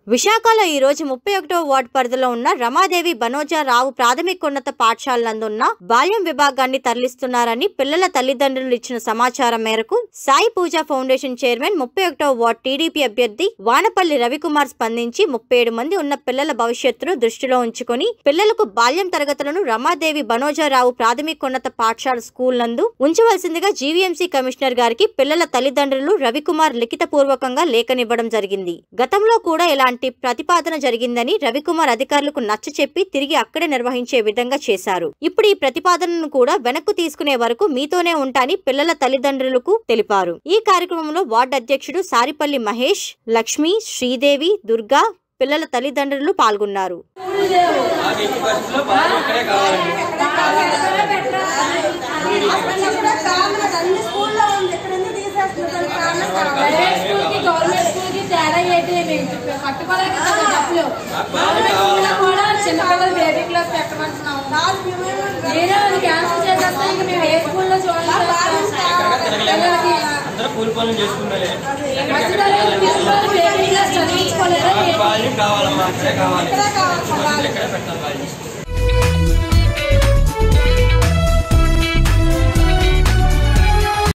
విశాఖలో ఈ రోజు ముప్పై ఒకటో వార్డు పరిధిలో ఉన్న రమాదేవి బనోజా రావు ప్రాథమికోన్నత పాఠశాలనందున్న బాల్యం విభాగాన్ని తరలిస్తున్నారని పిల్లల తల్లిదండ్రులు ఇచ్చిన సమాచారం మేరకు సాయి పూజ ఫౌండేషన్ చైర్మన్ ముప్పై ఒకటో వార్డు టీడీపీ అభ్యర్థి వానపల్లి రవికుమార్ స్పందించి ముప్పై ఏడు మంది ఉన్న పిల్లల భవిష్యత్తును దృష్టిలో ఉంచుకొని పిల్లలకు బాల్యం తరగతులను రమాదేవి బనోజారావు ప్రాథమికోన్నత పాఠశాల స్కూల్ నందు ఉంచవలసిందిగా జీవీఎంసీ కమిషనర్ గారికి పిల్లల తల్లిదండ్రులు రవికుమార్ లిఖిత పూర్వకంగా లేఖనివ్వడం జరిగింది గతంలో కూడా ఇలాంటి ప్రతిపాదన జరిగిందని రవికుమార్ అధికారులకు నచ్చచెప్పి తిరిగి అక్కడే నిర్వహించే విధంగా చేశారు ఇప్పుడు ఈ ప్రతిపాదనను కూడా వెనక్కు తీసుకునే వరకు మీతోనే ఉంటాని పిల్లల తల్లిదండ్రులకు తెలిపారు ఈ కార్యక్రమంలో వార్డు అధ్యక్షుడు సారిపల్లి మహేష్ లక్ష్మి శ్రీదేవి దుర్గా పిల్లల తల్లిదండ్రులు పాల్గొన్నారు మాకు ఎట్టి పరిస్థితుల్లో బాగా ఇక్కడే కావాలండి అన్ని స్కూల్లో ఉంది ఇక్కడ ఎందుకు తీసేస్తున్నారు దానికి కారణం కావాలి. ప్రైవేట్ స్కూల్ కి గవర్నమెంట్ స్కూల్ కి తేడా ఏంటి మేము చెప్ప- కట్టుకోలేక కదా డబ్బులు మాకు బాగా గవర్నమెంట్ స్కూల్ లో కావాలండి కూడా చిన్నపిల్లలు బేబీ క్లాస్ పెట్టమంటున్నాం కాదు, మేమేమో మీరే అది క్యాన్సిల్ చేసేస్తే ఇంక మేము ఏ స్కూల్లో చూడాలి ఎక్కడికి తిరగలేము పిల్లలకి అందరూ కూలి పనులు చేసుకున్నాలే మధ్యతరగతి పిల్లలు బేబీ క్లాస్ చదివించుకోలేదా మాకు బాల్యం కావాలమ్మా ఇక్కడే కావాలి ఇక్కడే కావాలి ఇక్కడే పెట్టాలి బాల్యం